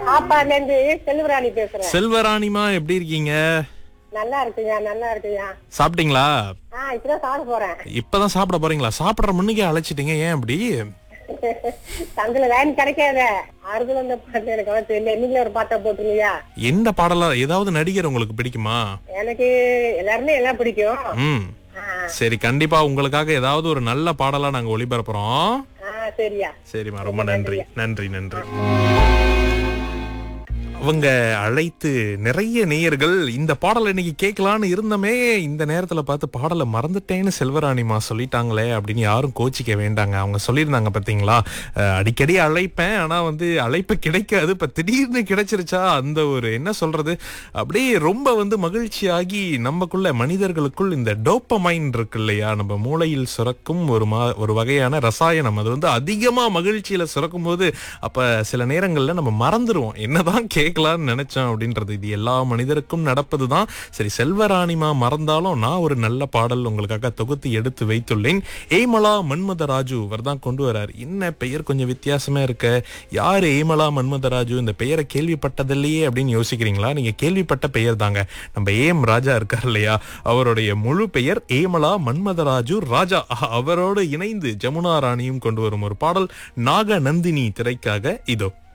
ஆப்பாடுல இருந்து செல்வராணி பேசுறேன் செல்வராணிமா எப்படி இருக்கீங்க நல்லா இருக்குயா நல்லா இருக்குயா சாப்பிட்டீங்களா ஆ இப்பதான் சாப்பிட போறேன் இப்பதான் சாப்பிட போறீங்களா சாப்பிடுற முன்னுக்கே அழைச்சிட்டீங்க ஏன் அப்படி தங்குல லைன் கிடைக்காத ஆறுதல் அந்த பாட்டு எனக்கு அவ்வளவு தெரியல நீங்களே ஒரு பாட்டை போட்டுருங்கய்யா எந்த பாடலா ஏதாவது நடிகர் உங்களுக்கு பிடிக்குமா எனக்கு எல்லாருமே எல்லாம் பிடிக்கும் ம் ஆ, சரி கண்டிப்பா உங்களுக்காக ஏதாவது ஒரு நல்ல பாடலா நாங்க ஒளிபரப்புறோம் ஆ சரியா சரிம்மா ரொம்ப நன்றி நன்றி நன்றி அவங்க அழைத்து நிறைய நேயர்கள் இந்த பாடலை இன்னைக்கு கேட்கலான்னு இருந்தமே இந்த நேரத்துல பார்த்து பாடலை மறந்துட்டேன்னு செல்வராணிமா சொல்லிட்டாங்களே அப்படின்னு யாரும் கோச்சிக்க வேண்டாங்க அவங்க சொல்லியிருந்தாங்க பாத்தீங்களா அஹ், அடிக்கடி அழைப்பேன் ஆனா வந்து அழைப்பு கிடைக்காது இப்ப திடீர்னு கிடைச்சிருச்சா அந்த ஒரு என்ன சொல்றது அப்படியே ரொம்ப வந்து மகிழ்ச்சியாகி நமக்குள்ள மனிதர்களுக்குள் இந்த டோப்பமைன் இருக்கு இல்லையா நம்ம மூளையில் சுரக்கும் ஒரு மா ஒரு வகையான ரசாயனம் அது வந்து அதிகமா மகிழ்ச்சியில சுரக்கும் போது அப்ப சில நேரங்கள்ல நம்ம மறந்துருவோம் என்னதான் கேட்கலாம்னு நினைச்சோம் அப்படின்றது இது எல்லா மனிதருக்கும் நடப்பதுதான் சரி செல்வராணிமா மறந்தாலும் நான் ஒரு நல்ல பாடல் உங்களுக்காக தொகுத்து எடுத்து வைத்துள்ளேன் ஏமலா மன்மதராஜு இவர் தான் கொண்டு வரார் என்ன பெயர் கொஞ்சம் வித்தியாசமா இருக்க யார் ஏமலா மன்மதராஜு இந்த பெயரை கேள்விப்பட்டதில்லையே அப்படின்னு யோசிக்கிறீங்களா நீங்க கேள்விப்பட்ட பெயர் தாங்க நம்ம ஏம் ராஜா இருக்கார் இல்லையா அவருடைய முழு பெயர் ஏமலா மன்மதராஜு ராஜா அஹ், அவரோடு இணைந்து ஜமுனா ராணியும் கொண்டு வரும் ஒரு பாடல் நாக நந்தினி திரைக்காக இதோ